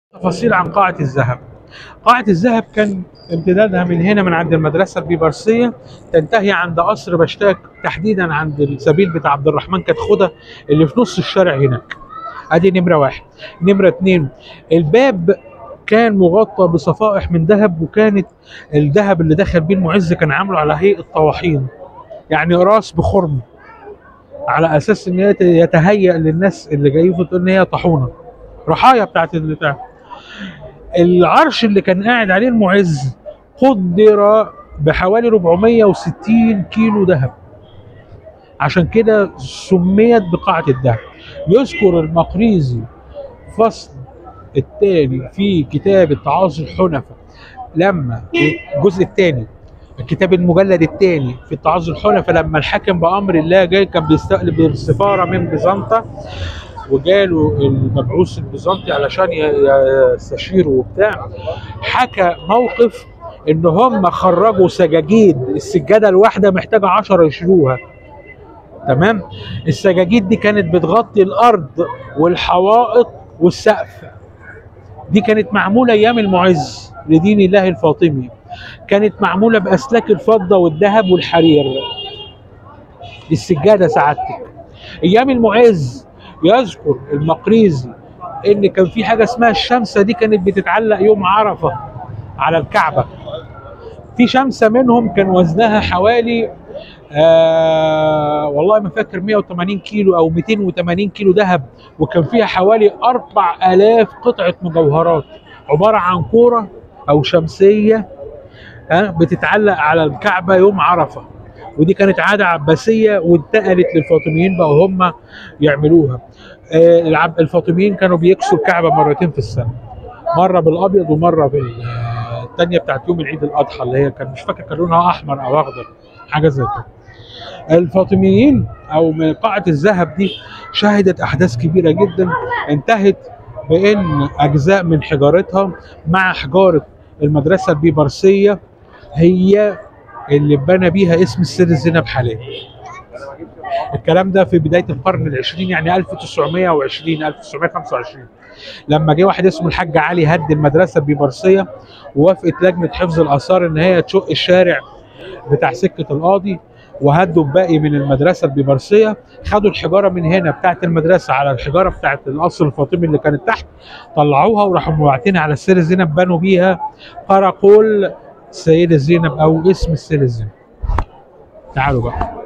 تفاصيل عن قاعة الذهب قاعة الذهب كان امتدادها من هنا من عند المدرسة البيبرسية تنتهي عند قصر بشتاك تحديدا عند السبيل بتاع عبد الرحمن كتخدة اللي في نص الشارع هناك ادي نمرة واحد نمرة اتنين الباب كان مغطى بصفائح من ذهب وكانت الذهب اللي دخل بيه المعز كان عامله على هيئة طواحين يعني راس بخرم على اساس ان هي يتهيأ للناس اللي جايين تقول ان هي طاحونه رحايا بتاعت البتاع العرش اللي كان قاعد عليه المعز قدر بحوالي 460 كيلو ذهب عشان كده سميت بقاعة الذهب يذكر المقريزي فصل الثاني في كتاب التعاظ الحنفة لما الجزء الثاني الكتاب المجلد الثاني في التعاظ الحنفة لما الحاكم بأمر الله جاي كان بيستقلب السفارة من بيزنطة وجاله المبعوث البيزنطي علشان يستشيره وبتاع حكى موقف ان هم خرجوا سجاجيد السجاده الواحده محتاجه 10 يشيلوها تمام السجاجيد دي كانت بتغطي الارض والحوائط والسقف دي كانت معموله ايام المعز لدين الله الفاطمي كانت معموله باسلاك الفضه والذهب والحرير السجاده سعادتك ايام المعز يذكر المقريزي ان كان في حاجه اسمها الشمسه دي كانت بتتعلق يوم عرفه على الكعبه في شمسه منهم كان وزنها حوالي آه والله ما فاكر 180 كيلو او 280 كيلو ذهب وكان فيها حوالي 4000 قطعه مجوهرات عباره عن كوره او شمسيه ها بتتعلق على الكعبه يوم عرفه ودي كانت عاده عباسيه وانتقلت للفاطميين بقوا هم يعملوها آه الفاطميين كانوا بيكسوا الكعبه مرتين في السنه مره بالابيض ومره بالثانيه بتاعت يوم العيد الاضحى اللي هي كان مش فاكر كان لونها احمر او اخضر حاجه زي كده الفاطميين او من قاعه الذهب دي شهدت احداث كبيره جدا انتهت بان اجزاء من حجارتها مع حجاره المدرسه البيبرسيه هي اللي بنى بيها اسم السر زينب حاليا الكلام ده في بدايه القرن العشرين يعني 1920 1925 لما جه واحد اسمه الحاج علي هد المدرسه البيبرسيه ووافقت لجنه حفظ الاثار ان هي تشق الشارع بتاع سكه القاضي وهدوا الباقي من المدرسه البيبرسيه خدوا الحجاره من هنا بتاعت المدرسه على الحجاره بتاعت القصر الفاطمي اللي كانت تحت طلعوها وراحوا مبعتينها على السر زينب بنوا بيها قراقول السيده زينب او اسم السيده زينب تعالوا بقى